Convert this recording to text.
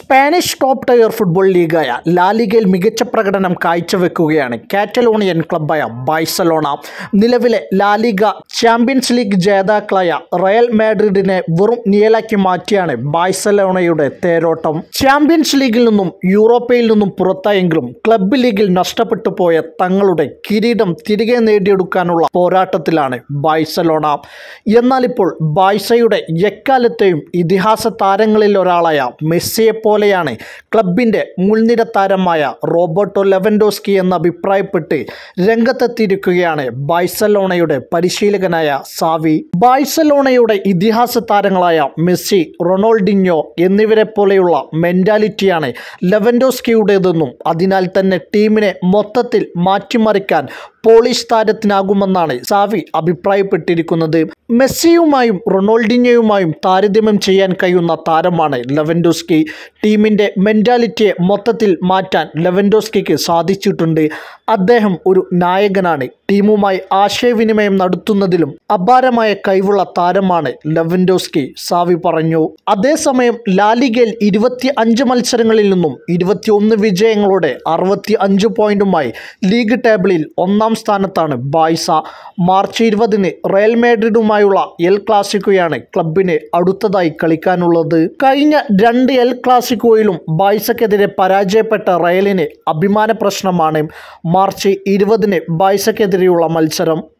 Spanish top tier football ലീഗായ ലാലിഗയിൽ മികച്ച പ്രകടനം കാഴ്ചവെക്കുകയാണ് കാറ്റലോണിയൻ ക്ലബ്ബായ ബാഴ്സലോണ നിലവിലെ ലാലിഗ ചാമ്പ്യൻസ് ലീഗ് ജേതാക്കളായ റയൽ മാഡ്രിഡിനെ വെറും നിയലാക്കി മാറ്റിയാണ് ബാഴ്സലോണയുടെ തേരോട്ടം ചാമ്പ്യൻസ് ലീഗിൽ നിന്നും യൂറോപ്പയിൽ നിന്നും പുറത്തായെങ്കിലും ക്ലബ്ബ് ലീഗിൽ നഷ്ടപ്പെട്ടു പോയ തങ്ങളുടെ കിരീടം തിരികെ നേടിയെടുക്കാനുള്ള പോരാട്ടത്തിലാണ് ബാഴ്സലോണ എന്നാൽ ഇപ്പോൾ ബാഴ്സയുടെ എക്കാലത്തെയും ഇതിഹാസ താരങ്ങളിൽ ഒരാളായ മെസ്സിയെ പോലെയാണ് ക്ലബിൻ്റെ മുൻനിര താരമായ റോബർട്ടോ ലെവൻഡോസ്കി എന്ന് അഭിപ്രായപ്പെട്ട് രംഗത്തെത്തിയിരിക്കുകയാണ് ബാഴ്സലോണയുടെ പരിശീലകനായ സാവി ബാഴ്സലോണയുടെ ഇതിഹാസ താരങ്ങളായ മെസ്സി റൊണാൾഡിഞ്ഞോ എന്നിവരെ പോലെയുള്ള മെൻറ്റാലിറ്റിയാണ് ലെവൻഡോസ്കിയുടേതെന്നും അതിനാൽ തന്നെ ടീമിനെ മൊത്തത്തിൽ മാറ്റിമറിക്കാൻ പോളിഷ് താരത്തിനാകുമെന്നാണ് സാവി അഭിപ്രായപ്പെട്ടിരിക്കുന്നത് മെസ്സിയുമായും റൊണാൾഡിഞ്ഞോയുമായും താരതമ്യം ചെയ്യാൻ കഴിയുന്ന താരമാണ് ലെവൻഡോസ്കി ടീമിൻ്റെ മെൻറ്റാലിറ്റിയെ മൊത്തത്തിൽ മാറ്റാൻ ലെവൻഡോസ്കിക്ക് സാധിച്ചിട്ടുണ്ട് അദ്ദേഹം ഒരു നായകനാണ് ടീമുമായി ആശയവിനിമയം നടത്തുന്നതിലും അപാരമായ കഴിവുള്ള താരമാണ് ലെവൻഡോസ്കി സാവി പറഞ്ഞു അതേസമയം ലാലിഗയിൽ ഇരുപത്തി അഞ്ച് മത്സരങ്ങളിൽ നിന്നും ഇരുപത്തിയൊന്ന് വിജയങ്ങളോടെ അറുപത്തി അഞ്ച് പോയിന്റുമായി ലീഗ് ടേബിളിൽ ഒന്നാം സ്ഥാനത്താണ് ബായ്സ മാർച്ച് ഇരുപതിന് റയൽ മാഡ്രിഡുമായുള്ള എൽ ക്ലാസിക്കോയാണ് ക്ലബിന് അടുത്തതായി കളിക്കാനുള്ളത് കഴിഞ്ഞ രണ്ട് എൽ ക്ലാസിക്കോയിലും ബായ്സക്കെതിരെ പരാജയപ്പെട്ട റയലിന് അഭിമാന പ്രശ്നമാണ് മാർച്ച് ഇരുപതിന് ബായ്സക്കെതിരെയുള്ള മത്സരം